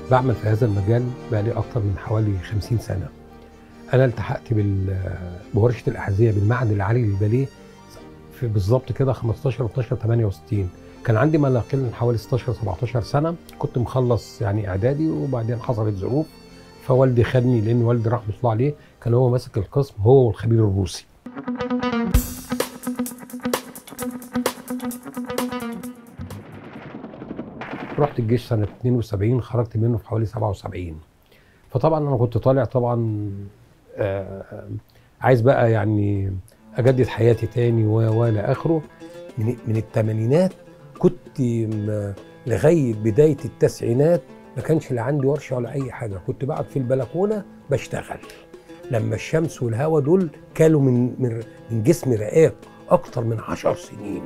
بعمل في هذا المجال بقالي اكتر من حوالي 50 سنه انا التحقت بال بورشه الاحذيه بالمعهد العالي للباليه في بالظبط كده 15 12 68 كان عندي ما لا يقل من حوالي 16 17 سنه كنت مخلص يعني اعدادي وبعدين حصلت ظروف فوالدي خدني لان والدي رحمه الله عليه كان هو ماسك القسم هو والخبير الروسي رحت الجيش سنه 72 خرجت منه في حوالي 77 فطبعا انا كنت طالع طبعا آه عايز بقى يعني اجدد حياتي تاني و الى اخره من من الثمانينات كنت م- لغايه بدايه التسعينات ما كانش لا عندي ورشه ولا اي حاجه كنت بقعد في البلكونه بشتغل لما الشمس والهواء دول كانوا من من من جسم رقاق اكتر من عشر سنين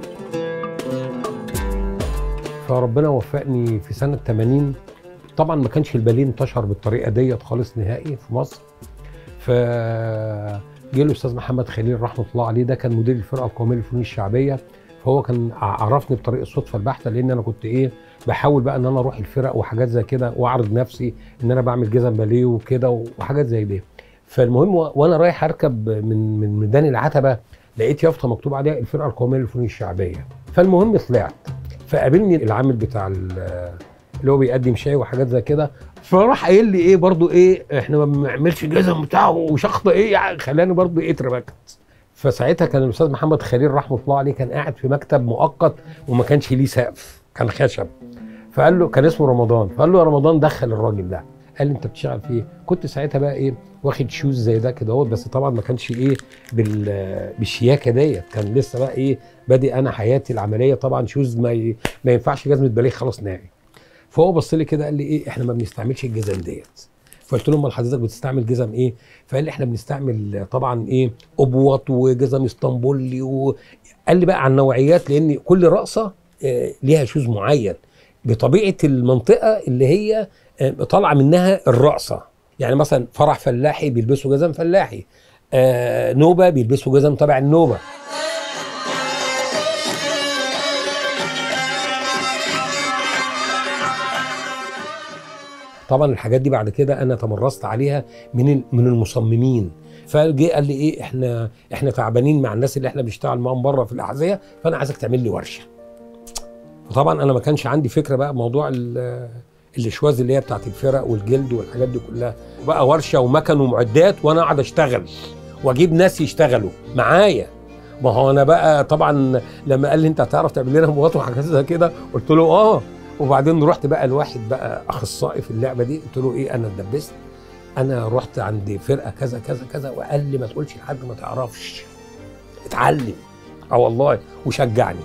فربنا وفقني في سنه 80 طبعا ما كانش الباليه انتشر بالطريقه ديت خالص نهائي في مصر ف جه الاستاذ محمد خليل رحمه الله عليه ده كان مدير الفرقه القوميه للفنون الشعبيه فهو كان عرفني بطريقه الصدفه البحته لان انا كنت ايه بحاول بقى ان انا اروح الفرق وحاجات زي كده واعرض نفسي ان انا بعمل جزم باليه وكده وحاجات زي دي فالمهم و- وانا رايح اركب من من ميدان العتبه لقيت يافطه مكتوب عليها الفرقه القوميه للفنون الشعبيه فالمهم طلعت فقابلني العامل بتاع ال- اللي هو بيقدم شاي وحاجات زي كده فراح قايل لي ايه برضو ايه احنا ما بنعملش جزم بتاعه وشخط ايه يعني خلاني برضو ايه اتربكت فساعتها كان الاستاذ محمد خليل رحمه الله عليه كان قاعد في مكتب مؤقت وما كانش ليه سقف كان خشب فقال له كان اسمه رمضان فقال له يا رمضان دخل الراجل ده قال لي انت بتشتغل في ايه؟ كنت ساعتها بقى ايه واخد شوز زي ده كده اهوت بس طبعا ما كانش ايه بال بالشياكه ديت كان لسه بقى ايه بادئ انا حياتي العمليه طبعا شوز ما ي... ما ينفعش جزمه باليه خلاص نهائي فهو بص لي كده قال لي ايه احنا ما بنستعملش الجزم ديت فقلت له امال حضرتك بتستعمل جزم ايه؟ فقال لي احنا بنستعمل طبعا ايه ابوط وجزم اسطنبولي وقال لي بقى عن نوعيات لان كل رقصه آه، ليها شوز معين بطبيعه المنطقه اللي هي آه، طالعه منها الرقصه يعني مثلا فرح فلاحي بيلبسوا جزم فلاحي آه نوبه بيلبسوا جزم تبع النوبه طبعا الحاجات دي بعد كده انا تمرست عليها من ال- من المصممين فجه قال لي ايه احنا احنا تعبانين مع الناس اللي احنا بنشتغل معاهم بره في الاحذيه فانا عايزك تعمل لي ورشه فطبعا انا ما كانش عندي فكره بقى موضوع ال- الاشواز اللي هي بتاعت الفرق والجلد والحاجات دي كلها بقى ورشه ومكن ومعدات وانا قاعد اشتغل واجيب ناس يشتغلوا معايا ما هو انا بقى طبعا لما قال لي انت هتعرف تعمل لنا مواد وحاجات زي كده قلت له اه وبعدين رحت بقى لواحد بقى اخصائي في اللعبه دي قلت له ايه انا اتدبست انا رحت عند فرقه كذا كذا كذا وقال لي ما تقولش لحد ما تعرفش اتعلم اه والله وشجعني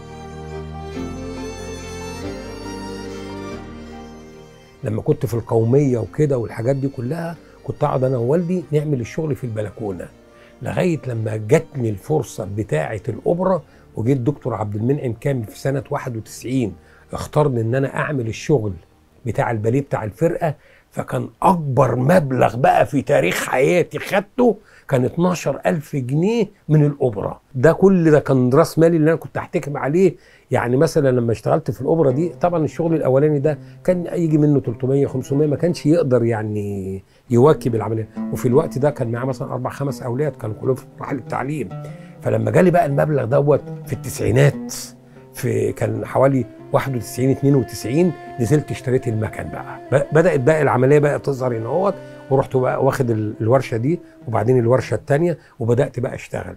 لما كنت في القوميه وكده والحاجات دي كلها كنت اقعد انا ووالدي نعمل الشغل في البلكونه لغايه لما جاتني الفرصه بتاعه الاوبرا وجيت دكتور عبد المنعم كامل في سنه 91 اختارني ان انا اعمل الشغل بتاع الباليه بتاع الفرقه فكان اكبر مبلغ بقى في تاريخ حياتي خدته كان 12000 جنيه من الاوبرا ده كل ده كان راس مالي اللي انا كنت احتكم عليه يعني مثلا لما اشتغلت في الاوبرا دي طبعا الشغل الاولاني ده كان يجي منه 300 500 ما كانش يقدر يعني يواكب العمليه وفي الوقت ده كان معاه مثلا اربع خمس اولاد كانوا كلهم في مراحل التعليم فلما جالي بقى المبلغ دوت في التسعينات في كان حوالي 91 92 نزلت اشتريت المكن بقى ب- بدات بقى العمليه بقى تظهر هنا اهوت ورحت بقى واخد ال- الورشه دي وبعدين الورشه الثانيه وبدات بقى اشتغل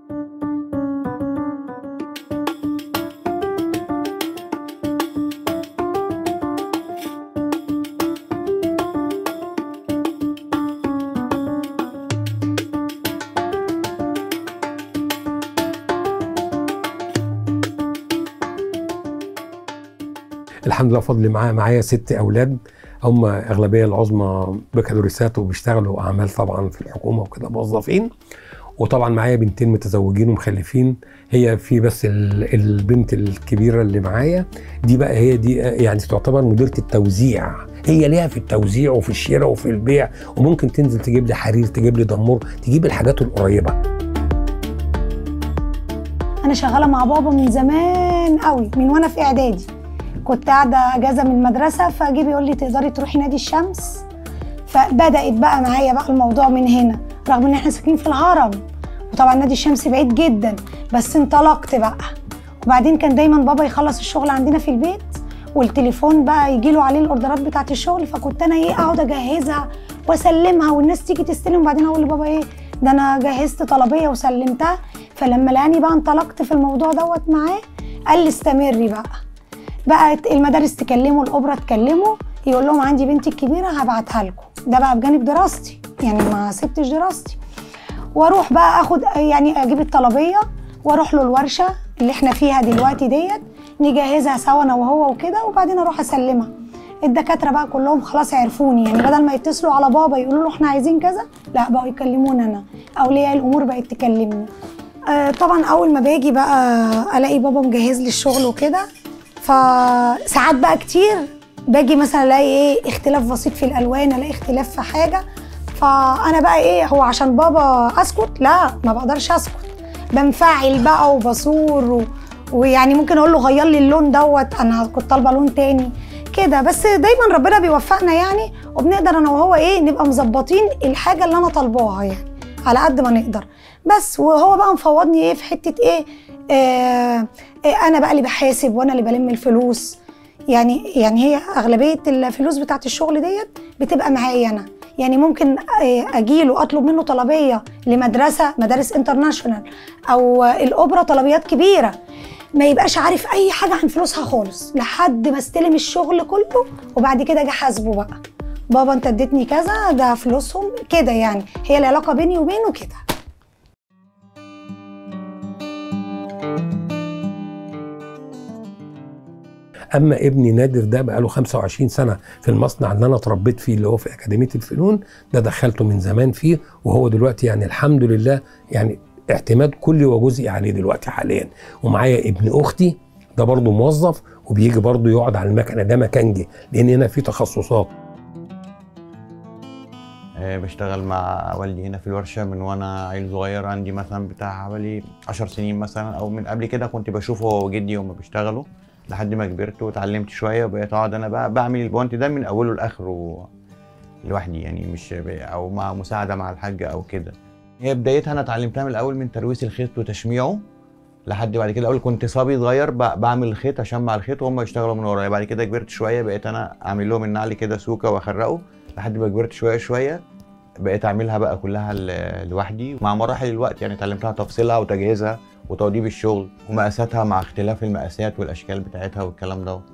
الحمد لله فضل معايا معايا ست اولاد هم اغلبيه العظمى بكالوريوسات وبيشتغلوا اعمال طبعا في الحكومه وكده موظفين وطبعا معايا بنتين متزوجين ومخلفين هي في بس ال- البنت الكبيره اللي معايا دي بقى هي دي يعني تعتبر مديره التوزيع هي ليها في التوزيع وفي الشراء وفي البيع وممكن تنزل تجيب لي حرير تجيب لي دمور تجيب الحاجات القريبه انا شغاله مع بابا من زمان قوي من وانا في اعدادي كنت قاعده اجازه من المدرسه فجي بيقول لي تقدري تروحي نادي الشمس فبدات بقى معايا بقى الموضوع من هنا رغم ان احنا ساكنين في الهرم وطبعا نادي الشمس بعيد جدا بس انطلقت بقى وبعدين كان دايما بابا يخلص الشغل عندنا في البيت والتليفون بقى يجي له عليه الاوردرات بتاعت الشغل فكنت انا ايه اقعد اجهزها واسلمها والناس تيجي تستلم وبعدين اقول لبابا ايه ده انا جهزت طلبيه وسلمتها فلما لقاني بقى انطلقت في الموضوع دوت معاه قال لي استمري بقى بقت المدارس تكلمه الاوبرا تكلمه يقول لهم عندي بنتي الكبيره هبعتها لكم ده بقى بجانب دراستي يعني ما سبتش دراستي واروح بقى اخد يعني اجيب الطلبيه واروح له الورشه اللي احنا فيها دلوقتي ديت نجهزها سوا انا وهو وكده وبعدين اروح اسلمها الدكاتره بقى كلهم خلاص عرفوني يعني بدل ما يتصلوا على بابا يقولوا له احنا عايزين كذا لا بقوا يكلموني انا اولياء الامور بقت تكلمني آه طبعا اول ما باجي بقى الاقي بابا مجهز لي الشغل وكده فساعات بقى كتير باجي مثلا الاقي ايه اختلاف بسيط في الالوان الاقي اختلاف في حاجه فانا بقى ايه هو عشان بابا اسكت لا ما بقدرش اسكت بنفعل بقى وبصور و... ويعني ممكن اقول له غير لي اللون دوت انا كنت طالبه لون تاني كده بس دايما ربنا بيوفقنا يعني وبنقدر انا وهو ايه نبقى مظبطين الحاجه اللي انا طالباها يعني على قد ما نقدر بس وهو بقى مفوضني ايه في حته ايه آه آه انا بقى اللي بحاسب وانا اللي بلم الفلوس يعني يعني هي اغلبيه الفلوس بتاعت الشغل ديت بتبقى معايا انا يعني ممكن اجيله اطلب منه طلبيه لمدرسه مدارس انترناشونال او الاوبرا طلبيات كبيره ما يبقاش عارف اي حاجه عن فلوسها خالص لحد ما استلم الشغل كله وبعد كده اجي احاسبه بقى بابا انت اديتني كذا ده فلوسهم كده يعني هي العلاقه بيني وبينه كده اما ابني نادر ده بقاله 25 سنه في المصنع اللي انا اتربيت فيه اللي هو في اكاديميه الفنون ده دخلته من زمان فيه وهو دلوقتي يعني الحمد لله يعني اعتماد كلي وجزئي عليه دلوقتي حاليا ومعايا ابن اختي ده برضه موظف وبيجي برضه يقعد على المكنه ده مكانجي لان هنا في تخصصات بشتغل مع والدي هنا في الورشة من وأنا عيل صغير عندي مثلا بتاع حوالي عشر سنين مثلا أو من قبل كده كنت بشوفه هو وجدي هما بيشتغلوا لحد ما كبرت واتعلمت شويه وبقيت اقعد انا بقى بعمل البونت ده من اوله لاخره لوحدي يعني مش او مع مساعده مع الحاجه او كده هي بدايتها انا اتعلمتها من الاول من ترويس الخيط وتشميعه لحد بعد كده اول كنت صبي صغير بعمل الخيط اشمع الخيط وهم يشتغلوا من ورايا بعد كده كبرت شويه بقيت انا اعمل لهم النعل كده سوكه واخرقه لحد ما كبرت شويه شويه بقيت اعملها بقى كلها لوحدي مع مراحل الوقت يعني اتعلمتها تفصيلها وتجهيزها وتوضيب الشغل ومقاساتها مع اختلاف المقاسات والاشكال بتاعتها والكلام ده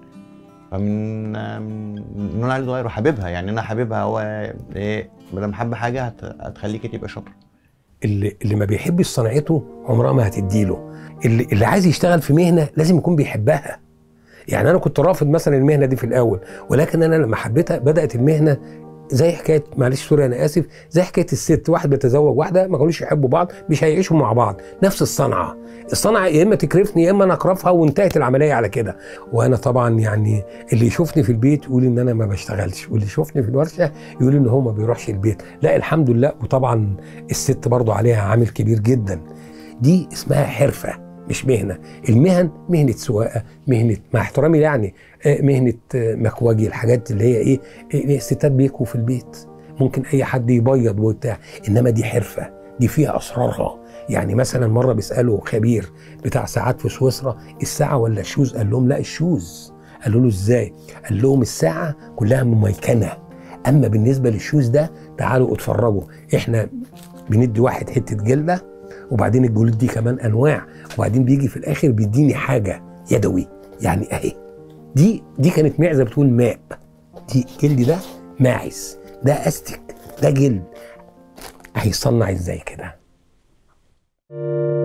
فمن من وانا صغير وحاببها يعني انا حاببها هو ايه ما دام حابب حاجه هت... هتخليك تبقى شاطر اللي اللي ما بيحبش صنعته عمرها ما هتديله اللي اللي عايز يشتغل في مهنه لازم يكون بيحبها يعني انا كنت رافض مثلا المهنه دي في الاول ولكن انا لما حبيتها بدات المهنه زي حكايه معلش سوري انا اسف زي حكايه الست واحد بيتزوج واحده ما كانوش يحبوا بعض مش هيعيشوا مع بعض نفس الصنعه الصنعه يا اما تكرفني يا اما انا اكرفها وانتهت العمليه على كده وانا طبعا يعني اللي يشوفني في البيت يقول ان انا ما بشتغلش واللي يشوفني في الورشه يقول ان هو ما بيروحش البيت لا الحمد لله وطبعا الست برضو عليها عامل كبير جدا دي اسمها حرفه مش مهنه المهن مهنه سواقه مهنه مع احترامي يعني مهنه مكواجي الحاجات اللي هي ايه, إيه الستات بيكوا في البيت ممكن اي حد يبيض وبتاع انما دي حرفه دي فيها اسرارها يعني مثلا مره بيسالوا خبير بتاع ساعات في سويسرا الساعه ولا الشوز قال لهم لا الشوز قالوا له ازاي قال لهم الساعه كلها مميكنه اما بالنسبه للشوز ده تعالوا اتفرجوا احنا بندي واحد حته جلده وبعدين الجلود دي كمان انواع وبعدين بيجي في الاخر بيديني حاجه يدوي يعني اهي دي دي كانت معزه بتقول ماء دي جلد ده ماعز ده استك ده جلد هيصنع ازاي كده